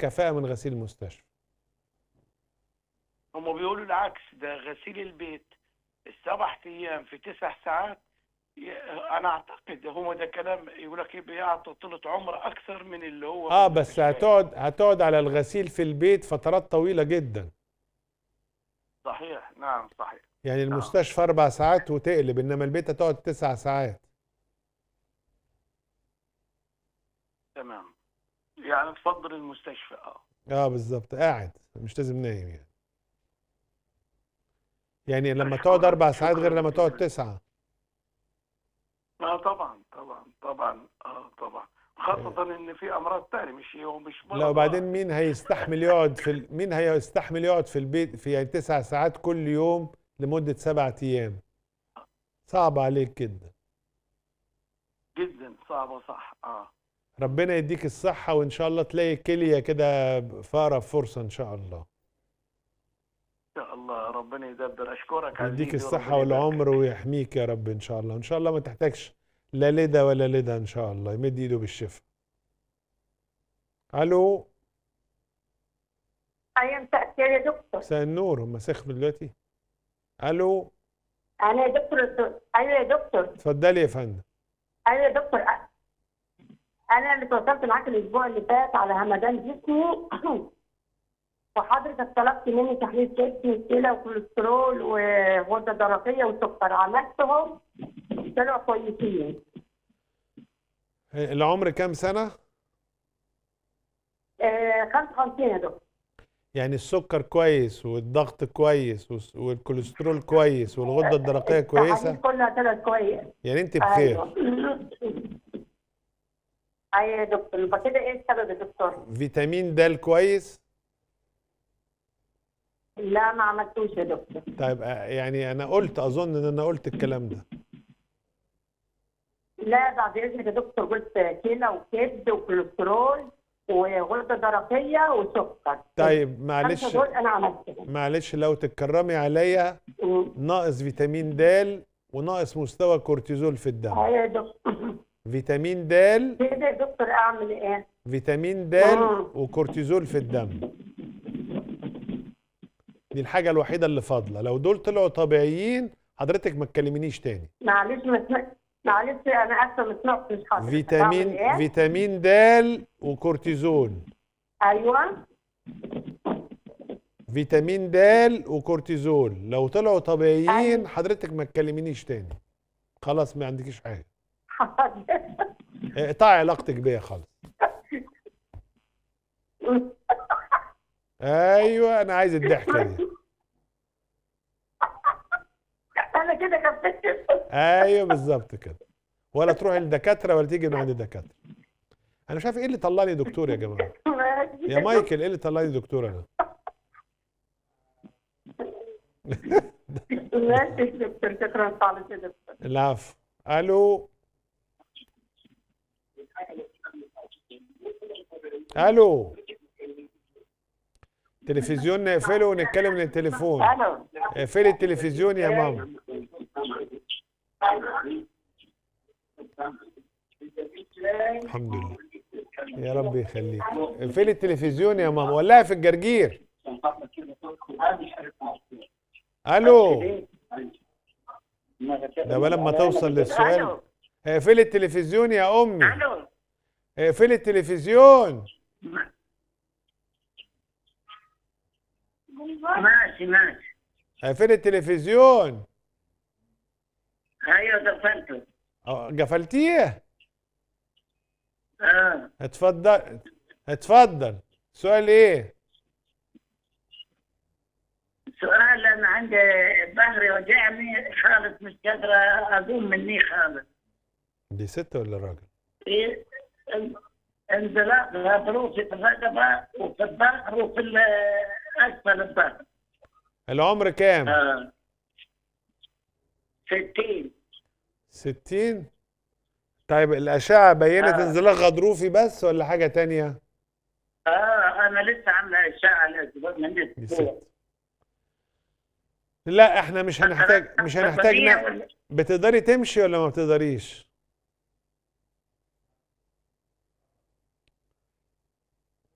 كفاءه من غسيل المستشفى هم بيقولوا العكس ده غسيل البيت السبع ايام في تسع ساعات ي- انا اعتقد هو ده كلام يقول لك ايه بيعطي طولة عمر اكثر من اللي هو اه في بس المستشفيات. هتقعد هتقعد على الغسيل في البيت فترات طويله جدا صحيح نعم صحيح يعني المستشفى اربع ساعات وتقلب انما البيت هتقعد تسع ساعات تمام يعني تفضل المستشفى اه اه بالظبط قاعد مش لازم نايم يعني يعني لما شكراً، تقعد اربع ساعات غير شكراً لما تقعد جزيلاً. تسعه اه طبعا طبعا طبعا اه طبعا خاصة ان في امراض تانية مش هو مش مرض لا واحد. وبعدين مين هيستحمل يقعد في ال... مين هيستحمل يقعد في البيت في يعني تسع ساعات كل يوم لمدة سبعة أيام صعب عليك جدا جدا صعبة صح اه ربنا يديك الصحة وإن شاء الله تلاقي كلية كده في أقرب فرصة إن شاء الله ان شاء الله ربنا يدبر اشكرك يديك عزيزي الصحة وربنا يبارك والعمر ويحميك يا رب إن شاء الله إن شاء الله ما تحتاجش لا لدى ولا لدى إن شاء الله يمد إيده بالشفاء ألو أيوة مساء الخير يا دكتور مساء النور هم سخنوا دلوقتي ألو أنا يا دكتور أيوة يا دكتور اتفضلي يا فندم أيوة يا دكتور أ- أنا اللي تواصلت معاك الأسبوع اللي فات على همدان جسمي وحضرتك طلبت مني تحليل كبد وكلى وكوليسترول وغدة درقية وسكر عملتهم طلعوا كويسين العمر كام سنة؟ آه 55 يا دكتور يعني السكر كويس والضغط كويس والس- والكوليسترول كويس والغدة الدرقية كويسة التحاليل كلها طلعت كويس يعني انت بخير أيوة أيوة يا دكتور يبقى كده إيه السبب يا دكتور؟ فيتامين د كويس لا ما عملتوش يا دكتور طيب آه، يعني انا قلت اظن ان انا قلت الكلام ده لا بعد اذنك يا دكتور قلت كلى وكبد وكوليسترول وغده درقيه وسكر طيب معلش الخمسة دول انا عملتهم معلش لو تتكرمي عليا مم. ناقص فيتامين د وناقص مستوى كورتيزول في الدم ايوه يا دكتور فيتامين د كده يا دكتور اعمل ايه؟ فيتامين د مم. وكورتيزول في الدم دي الحاجة الوحيدة اللي فاضلة لو دول طلعوا طبيعيين حضرتك ما تكلمنيش تاني معلش ما سمعت معلش انا اسفه ما سمعتش حضرتك أعمل فيتامين إيه؟ فيتامين د وكورتيزون ايوه فيتامين د وكورتيزول لو طلعوا طبيعيين أيوة. حضرتك ما تكلمنيش تاني خلاص ما عندكيش حاجه حاضر. اقطعي علاقتك بيا خالص ايوه انا عايز الضحكه دي انا كده خفت ايوه بالظبط كده ولا تروحي للدكاتره ولا تيجي من عند الدكاتره انا مش عارف ايه اللي طلعني دكتور يا جماعه يا مايكل ايه اللي طلعني دكتور انا ماشي يا دكتور شكرا خالص يا دكتور العفو الو الو تلفزيون نقفله ونتكلم من التليفون الو اقفلي التلفزيون يا ماما الحمد لله يا رب يخليك اقفلي التلفزيون يا ماما ولعي في الجرجير الو ده بقى لما توصل للسؤال الو اقفلي التلفزيون يا امي الو اقفلي التلفزيون ماشي ماشي اقفلي التلفزيون ايوه دفنته اه، قفلتيه اه اتفضل اتفضل سؤال ايه سؤال انا عندي ظهري وجعني خالص مش قادره اقوم مني خالص دي ست ولا راجل في انزلاق غضروفي في الرقبه وفي الظهر وفي ال- اسفل الظهر العمر كام اه 60 ستين طيب الأشعة بينت آه. انزلاق غضروفي بس ولا حاجة تانية اه انا لسه عامله اشعه الاسبوع من دي اسبوع ست لا احنا مش هنحتاج مش هنحتاج ن... بتقدري تمشي ولا ما بتقدريش